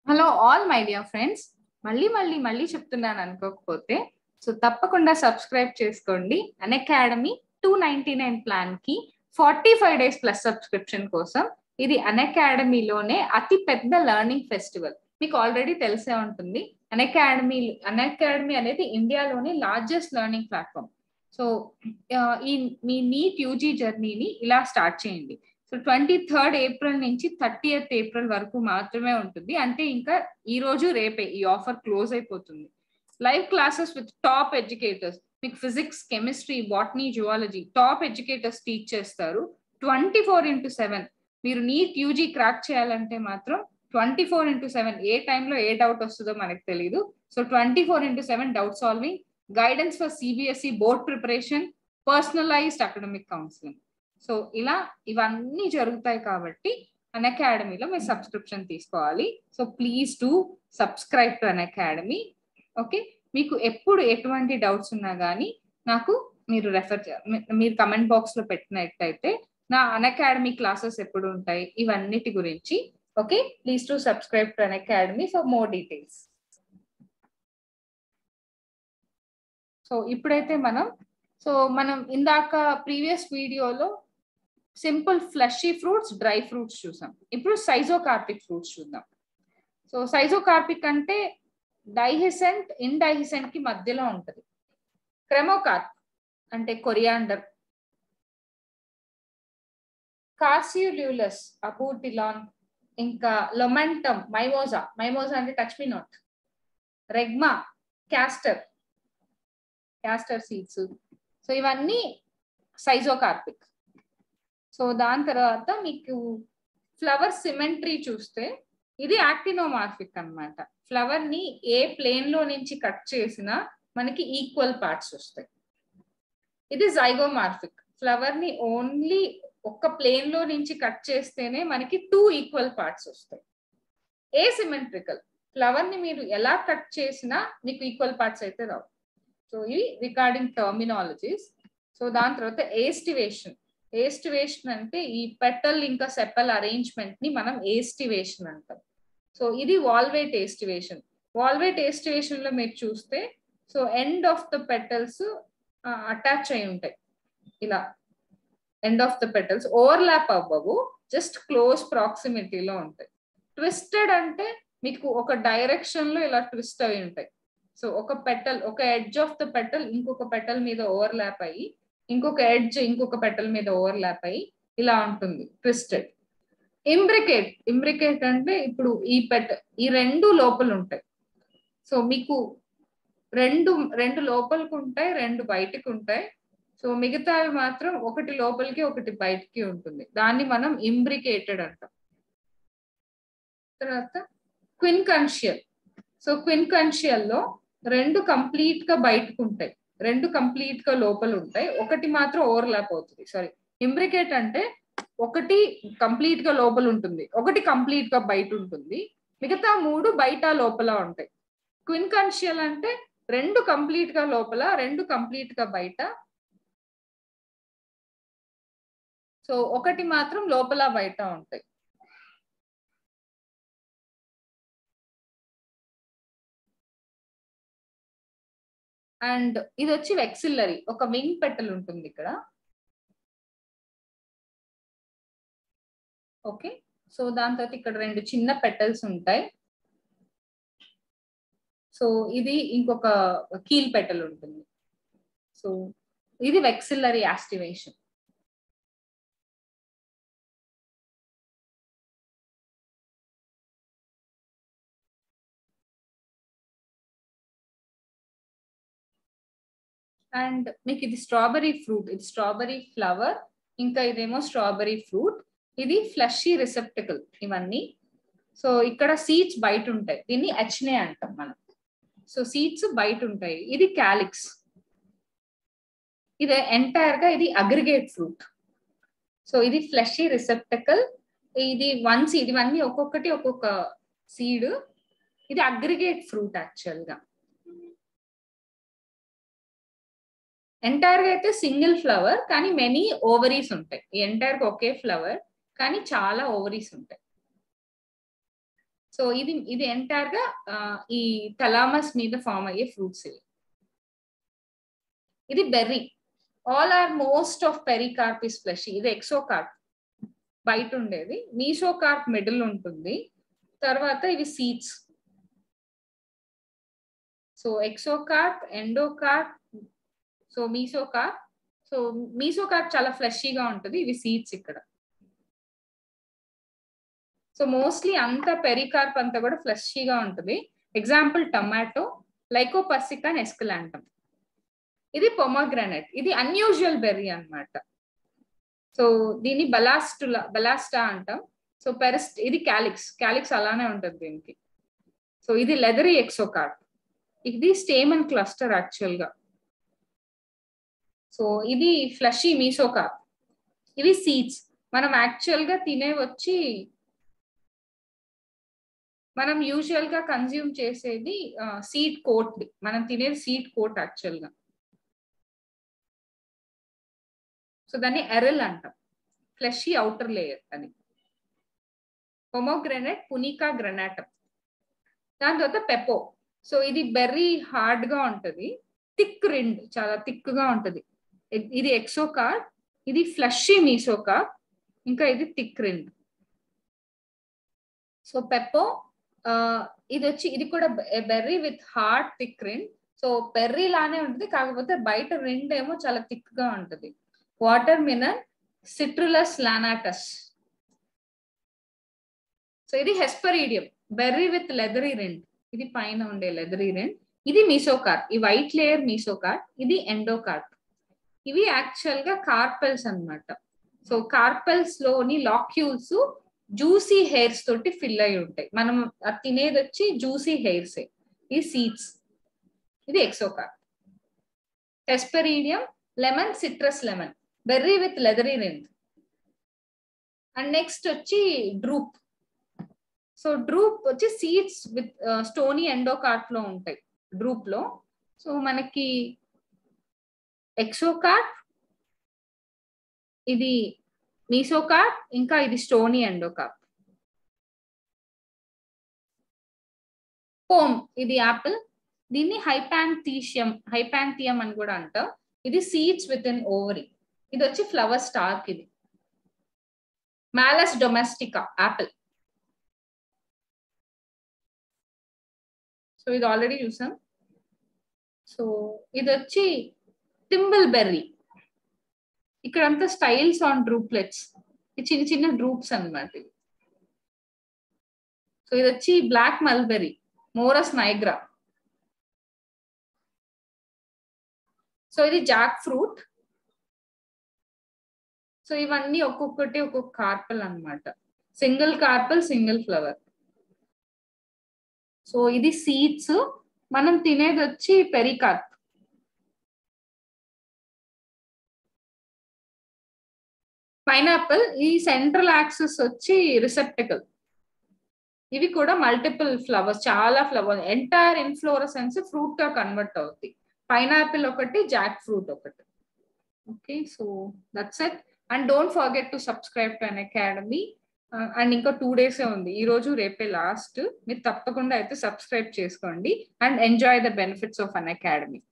hello all my dear friends మళ్ళీ మళ్ళీ మళ్ళీ చెప్తున్నాను అనుకోకపోతే సో తప్పకుండా సబ్స్క్రైబ్ చేసుకోండి Unacademy two ninety nine plan కి forty five days plus subscription కోసం ఇది అన్ అకాడమీలోనే అతి పెద్ద లెర్నింగ్ ఫెస్టివల్ మీకు ఆల్రెడీ తెలిసే ఉంటుంది అన్ అకాడమీ అన్ అకాడమీ అనేది ఇండియాలోనే లార్జెస్ట్ లెర్నింగ్ ప్లాట్ఫామ్ సో ఈ మీ నీట్ యూజీ జర్నీని ఇలా స్టార్ట్ చేయండి సో ట్వంటీ థర్డ్ ఏప్రిల్ నుంచి థర్టీఎత్ ఏప్రిల్ వరకు మాత్రమే ఉంటుంది అంటే ఇంకా ఈ రోజు రేపే ఈ ఆఫర్ క్లోజ్ అయిపోతుంది live classes with top educators మీకు physics chemistry botany zoology top educators teach చేస్తారు ట్వంటీ ఫోర్ ఇంటూ సెవెన్ మీరు నీట్ యూజీ క్రాక్ చేయాలంటే మాత్రం ట్వంటీ ఫోర్ ఇంటూ సెవెన్ ఏ టైంలో ఏ డౌట్ వస్తుందో మనకు తెలియదు so twenty four into seven doubt solving guidance for CBSE board preparation personalised academic counselling so ఇలా ఇవన్నీ జరుగుతాయి కాబట్టి అన్ అకాడమీలో మీరు సబ్స్క్రిప్షన్ తీసుకోవాలి so please to subscribe to Unacademy okay మీకు ఎప్పుడు ఎటువంటి డౌట్స్ ఉన్నా కానీ నాకు మీరు రెఫర్ మీరు కమెంట్ బాక్స్ లో పెట్టినట్టయితే నా అన్ అకాడమీ క్లాసెస్ ఎప్పుడు ఉంటాయి ఇవన్నిటి గురించి okay please to subscribe to Unacademy for more details so ఇప్పుడైతే మనం సో మనం ఇందాక ప్రీవియస్ వీడియోలో simple fleshy fruits dry fruits చూసాం ఇప్పుడు సైజో కార్పిక్ ఫ్రూట్స్ చూద్దాం సో సైజో కార్పిక్ అంటే డైహిసెంట్ ఇన్ డైహిసెంట్ కి మధ్యలో ఉంటుంది క్రెమోకార్ప్ అంటే కొరియాండర్ కార్సియుల్యూలస్ అబూటిలాన్ ఇంకా లొమెంటమ్ మైమోజా మైమోజా అంటే touch me not regma castor castor seeds so ఇవన్నీ సైజోకార్పిక్ సో దాని తర్వాత మీకు ఫ్లవర్ సిమెంట్రీ చూస్తే ఇది యాక్టినోమార్ఫిక్ అనమాట ఫ్లవర్ ని ఏ ప్లేన్ లో నుంచి కట్ చేసినా మనకి ఈక్వల్ పార్ట్స్ వస్తాయి ఇది జైగోమార్ఫిక్ ఫ్లవర్ ని ఓన్లీ ఒక్క ప్లేన్ లో నుంచి కట్ చేస్తేనే మనకి టూ ఈక్వల్ పార్ట్స్ వస్తాయి ఏ సిమెట్రికల్ ఫ్లవర్ ని మీరు ఎలా కట్ చేసినా మీకు ఈక్వల్ పార్ట్స్ అయితే రావు సో ఇవి రికార్డింగ్ టర్మినాలజీస్ సో దాని తర్వాత ఏస్టివేషన్ ఏస్టివేషన్ అంటే ఈ పెటల్ ఇంకా సెపల్ అరేంజ్మెంట్ ని మనం ఏస్టివేషన్ అంటాం సో ఇది వాల్వేట్ ఏస్టివేషన్ వాల్వేట్ ఏస్టివేషన్ లో మీరు చూస్తే so end of the petals attach అయి ఉంటాయి ఇలా end of the petals overlap అవ్వవు జస్ట్ క్లోజ్ ప్రాక్సిమిటీలో ఉంటాయి ట్విస్టెడ్ అంటే మీకు ఒక డైరెక్షన్ లో ఇలా ట్విస్ట్ అయి ఉంటాయి సో ఒక పెటల్ ఒక ఎడ్జ్ ఆఫ్ ద పెటల్ ఇంకొక పెటల్ మీద ఓవర్లాప్ అయ్యి ఇంకొక ఎడ్జ్ ఇంకొక పెటల్ మీద ఓవర్లాప్ అయ్యి ఇలా ఉంటుంది ట్విస్టెడ్ ఇంబ్రికేట్ ఇంబ్రికేట్ అంటే ఇప్పుడు ఈ పెట ఈ రెండు లోపల ఉంటాయి సో మీకు రెండు రెండు లోపలికి ఉంటాయి రెండు బయటకు ఉంటాయి సో మిగతావి మాత్రం ఒకటి లోపలికి ఒకటి బయటికి ఉంటుంది దాన్ని మనం ఇంబ్రికేటెడ్ అంటాం తర్వాత క్విన్ కన్షియల్ సో క్విన్ కన్షియల్ లో రెండు కంప్లీట్ గా బయటకు ఉంటాయి రెండు కంప్లీట్ గా లోపల ఉంటాయి ఒకటి మాత్రం ఓవర్లాప్ అవుతుంది సారీ ఇంబ్రికేట్ అంటే ఒకటి కంప్లీట్ గా లోపల ఉంటుంది ఒకటి కంప్లీట్ గా బయట ఉంటుంది మిగతా మూడు బయట లోపల ఉంటాయి క్విన్ కన్షియల్ అంటే రెండు కంప్లీట్ గా లోపల రెండు కంప్లీట్ గా బయట సో ఒకటి మాత్రం లోపల బయట ఉంటాయి అండ్ ఇది వచ్చి వెక్సిల్లరీ ఒక వింగ్ పెటల్ ఉంటుంది ఇక్కడ ఓకే సో దాని తర్వాత ఇక్కడ రెండు చిన్న పెటల్స్ ఉంటాయి సో ఇది ఇంకొక కీల్ పెటల్ ఉంటుంది సో ఇది వెక్సిల్లరీ యాస్టివేషన్ అండ్ మీకు ఇది స్ట్రాబెరీ ఫ్రూట్ ఇది స్ట్రాబెరీ ఫ్లవర్ ఇంకా ఇదేమో స్ట్రాబెరీ ఫ్రూట్ ఇది ఫ్లషీ రిసెప్టికల్ ఇవన్నీ సో ఇక్కడ సీడ్స్ బయట ఉంటాయి దీన్ని హెచ్నే అంటాం మనం సో సీడ్స్ బయట ఉంటాయి ఇది క్యాలిక్స్ ఇది ఎంటైర్ గా ఇది అగ్రిగేట్ ఫ్రూట్ సో ఇది ఫ్లషీ రిసెప్టికల్ ఇది వన్ సీడ్ ఇవన్నీ ఒక్కొక్కటి ఒక్కొక్క సీడ్ ఇది అగ్రిగేట్ ఫ్రూట్ యాక్చువల్ గా ఎంటైర్ గా అయితే సింగిల్ ఫ్లవర్ కానీ మెనీ ఓవరీస్ ఉంటాయి ఎంటైర్ గా ఒకే ఫ్లవర్ కానీ చాలా ఓవరీస్ ఉంటాయి సో సో ఇది ఇది ఎంటైర్ గా ఈ తలామస్ మీద ఫామ్ అయ్యే ఫ్రూట్స్ ఇవి ఇది berry all are most of pericarp is flesh ఇది ఎక్సోకార్ప్ బయట ఉండేది మీసోకార్ప్ మిడిల్ ఉంటుంది తర్వాత ఇవి seeds so exocarp endocarp so mesocarp so mesocarp చాలా ఫ్లెషీగా ఉంటుంది ఇవి సీడ్స్ ఇక్కడ సో మోస్ట్లీ అంతా పెరికార్ప్ అంతా కూడా ఫ్లెషీగా ఉంటుంది example tomato Lycopersicon and esculentum ఇది పొమోగ్రానైట్ ఇది అన్యూజువల్ బెర్రీ అనమాట సో దీన్ని బలాస్టులా బలాస్టా అంటాం సో పెరిస్ట్ ఇది క్యాలిక్స్ క్యాలిక్స్ అలానే ఉంటుంది దీనికి సో ఇది లెదరీ ఎక్సోకార్ప్ ఇది స్టేమన్ క్లస్టర్ యాక్చువల్ గా సో ఇది ఫ్లషీ మీసోకార్ప్ ఇవి సీడ్స్ మనం యాక్చువల్ గా తినే వచ్చి మనం యూజువల్ గా కన్జ్యూమ్ చేసేది సీడ్ కోట్ మనం తినేది సీడ్ కోట్ యాక్చువల్ గా సో దాన్ని ఎరల్ అంటాం ఫ్లెషీ అవుటర్ లేయర్ అని పొమోగ్రెనేట్ పునికా గ్రనాటం దాని తర్వాత పెపో సో ఇది బెర్రీ హార్డ్ గా ఉంటది థిక్ రిండ్ చాలా థిక్ గా ఉంటది ఇది ఎక్సోకార్ ఇది ఫ్లషీ మీసోకార్ ఇంకా ఇది థిక్ రిండ్ సో పెప్పో ఇది వచ్చి ఇది కూడా berry with hard thick rind so berry లానే ఉంటుంది కాకపోతే బయట రిండ్ ఏమో చాలా థిక్ గా ఉంటుంది watermelon Citrullus lanatus so ఇది hesperidium berry with leathery rind ఇది పైన ఉండే లెదరీ రెండ్ ఇది మీసోకార్ ఈ వైట్ లేయర్ మీసోకార్ ఇది ఎండోకార్ ఇవి యాక్చువల్ గా కార్పెల్స్ అనమాట సో కార్పెల్స్ లోని లాక్యూల్స్ జ్యూసీ హెయిర్స్ తోటి ఫిల్ అయి ఉంటాయి మనం తినేది వచ్చి జ్యూసీ హెయిర్స్ ఇది సీడ్స్ ఇది exocarp hesperidium lemon citrus lemon berry with leathery rind and next వచ్చి డ్రూప్ సో డ్రూప్ వచ్చి సీడ్స్ విత్ స్టోనీ ఎండోకార్ట్ లో ఉంటాయి డ్రూప్ లో సో మనకి ఎక్సోకార్ట్ ఇది మీసోకార్ప్ ఇంకా ఇది స్టోనీ ఎండోకార్ప్ పోమ్ ఇది యాపిల్ దీన్ని హైపాంథీషియం హైపాంథియం అని కూడా అంటాం ఇది సీడ్స్ విత్ ఇన్ ఓవరీ ఇది వచ్చి ఫ్లవర్ స్టాక్ ఇది మ్యాలస్ డొమెస్టికా యాపిల్ సో ఇది ఆల్రెడీ చూసాం సో ఇది వచ్చి టింబుల్ బెర్రీ ఇక్కడంతా స్టైల్స్ ఆన్ డ్రూప్లెట్స్ చిన్న చిన్న డ్రూప్స్ అనమాట ఇవి సో ఇది వచ్చి black mulberry Morus nigra so ఇది జాక్ ఫ్రూట్ సో ఇవన్నీ ఒక్కొక్కటి ఒక్కొక్క కార్పల్ అనమాట single carpel single flower so ఇది సీడ్స్ మనం తినేది వచ్చి పెరికార్ప్ పైనాపిల్ ఈ సెంట్రల్ యాక్సెస్ వచ్చి రిసెప్టికల్ ఇవి కూడా మల్టిపుల్ ఫ్లవర్స్ చాలా ఫ్లవర్స్ ఎంటైర్ ఇన్ఫ్లోరసెన్స్ ఫ్రూట్ గా కన్వర్ట్ అవుతాయి పైనాపిల్ ఒకటి జాక్ ఫ్రూట్ ఒకటి okay so that's it and don't forget to subscribe to Unacademy and ఇంకా టూ డేసే ఉంది ఈ రోజు రేపే లాస్ట్ మీరు తప్పకుండా అయితే సబ్స్క్రైబ్ చేసుకోండి and enjoy the benefits of an academy